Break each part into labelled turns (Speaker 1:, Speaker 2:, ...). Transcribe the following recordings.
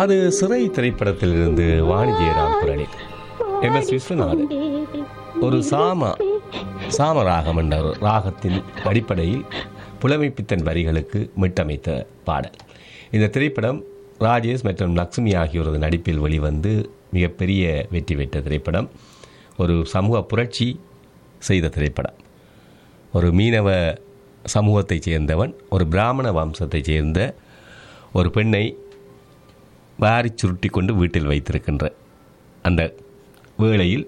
Speaker 1: அது சிறை திரைப்படத்திலிருந்து வாணி ஜெயராம் குரலில் எம் எஸ் விஸ்வநாதன் ஒரு சாம சாம ராகம் என்ற ஒரு ராகத்தின் அடிப்படையில் புலமைப்பித்தன் வரிகளுக்கு மீட்டமைத்த பாடல் இந்த திரைப்படம் ராஜேஷ் மற்றும் லக்ஷ்மி ஆகியோரது நடிப்பில் வெளிவந்து மிகப்பெரிய வெற்றி பெற்ற திரைப்படம் ஒரு சமூக புரட்சி செய்த திரைப்படம் ஒரு மீனவ சமூகத்தைச் சேர்ந்தவன் ஒரு பிராமண வம்சத்தைச் சேர்ந்த ஒரு பெண்ணை வாரி சுருட்டி கொண்டு வீட்டில் வைத்திருக்கின்ற அந்த வேளையில்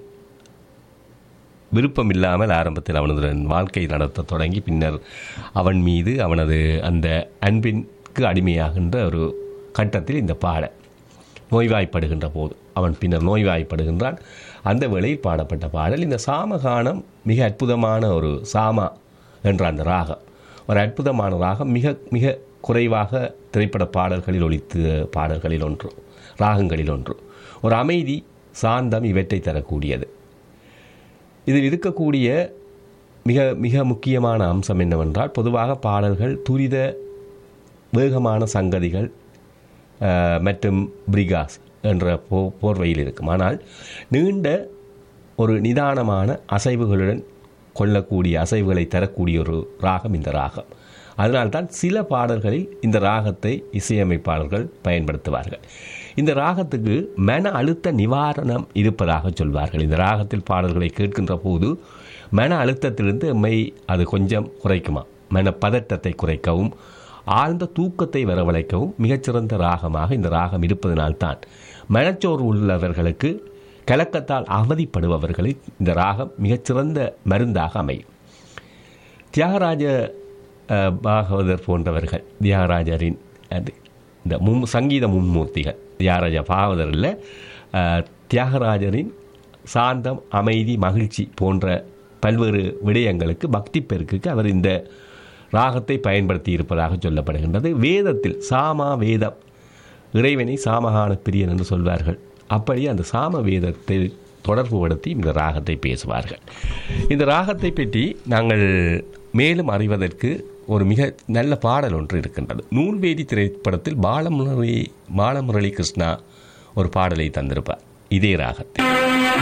Speaker 1: விருப்பம் இல்லாமல் ஆரம்பத்தில் அவனது வாழ்க்கை நடத்த தொடங்கி பின்னர் அவன் மீது அவனது அந்த அன்பிற்கு அடிமையாகின்ற ஒரு கட்டத்தில் இந்த பாடல் நோய்வாய்ப்படுகின்ற போது அவன் பின்னர் நோய்வாய்ப்படுகின்றான் அந்த வேளையில் பாடப்பட்ட பாடல் இந்த சாமகானம் மிக அற்புதமான ஒரு சாமா என்ற அந்த ராகம் ஒரு அற்புதமான ராகம் மிக மிக குறைவாக திரைப்பட பாடல்களில் ஒழித்து பாடல்களில் ஒன்று ராகங்களில் ஒன்று ஒரு அமைதி சாந்தம் இவற்றை தரக்கூடியது இதில் இருக்கக்கூடிய மிக மிக முக்கியமான அம்சம் என்னவென்றால் பொதுவாக பாடல்கள் துரித வேகமான சங்கதிகள் அஹ், மற்றும் பிரிகாஸ் என்ற போ போர்வையில் இருக்கும் ஆனால் நீண்ட ஒரு நிதானமான அசைவுகளுடன் கொள்ளக்கூடிய அசைவுகளை தரக்கூடிய ஒரு ராகம் இந்த ராகம் அதனால்தான் சில பாடல்களில் இந்த ராகத்தை இசையமைப்பாளர்கள் பயன்படுத்துவார்கள் இந்த ராகத்துக்கு மன அழுத்த நிவாரணம் இருப்பதாக சொல்வார்கள் இந்த ராகத்தில் பாடல்களை கேட்கின்ற போது மன அழுத்தத்திலிருந்து எம்மை அது கொஞ்சம் குறைக்குமா மன பதட்டத்தை குறைக்கவும் ஆழ்ந்த தூக்கத்தை வரவழைக்கவும் மிகச்சிறந்த ராகமாக இந்த ராகம் இருப்பதனால்தான் மனச்சோர்வு உள்ளவர்களுக்கு கலக்கத்தால் அவதிப்படுபவர்களுக்கு இந்த ராகம் மிகச்சிறந்த மருந்தாக அமையும் தியாகராஜ அஹ், பாகவதர் போன்றவர்கள் தியாகராஜரின் அது இந்த முன் சங்கீத முன்மூர்த்திகள் தியாகராஜ பாகவதர் இல்லை அஹ், தியாகராஜரின் சாந்தம் அமைதி மகிழ்ச்சி போன்ற பல்வேறு விடயங்களுக்கு பக்தி பெருக்குக்கு அவர் இந்த ராகத்தை பயன்படுத்தி இருப்பதாக சொல்லப்படுகின்றது வேதத்தில் சாமா வேதம் இறைவனை சாமகான பிரியன் என்று சொல்வார்கள் அப்படி அந்த சாம வேதத்தை தொடர்புபடுத்தி இந்த ராகத்தை பேசுவார்கள் இந்த ராகத்தை பற்றி நாங்கள் மேலும் அறிவதற்கு ஒரு மிக நல்ல பாடல் ஒன்று இருக்கின்றது நூல்வேதி திரைப்படத்தில் பாலமுரளி பாலமுரளி கிருஷ்ணா ஒரு பாடலை தந்திருப்பார் இதே ராகத்தில்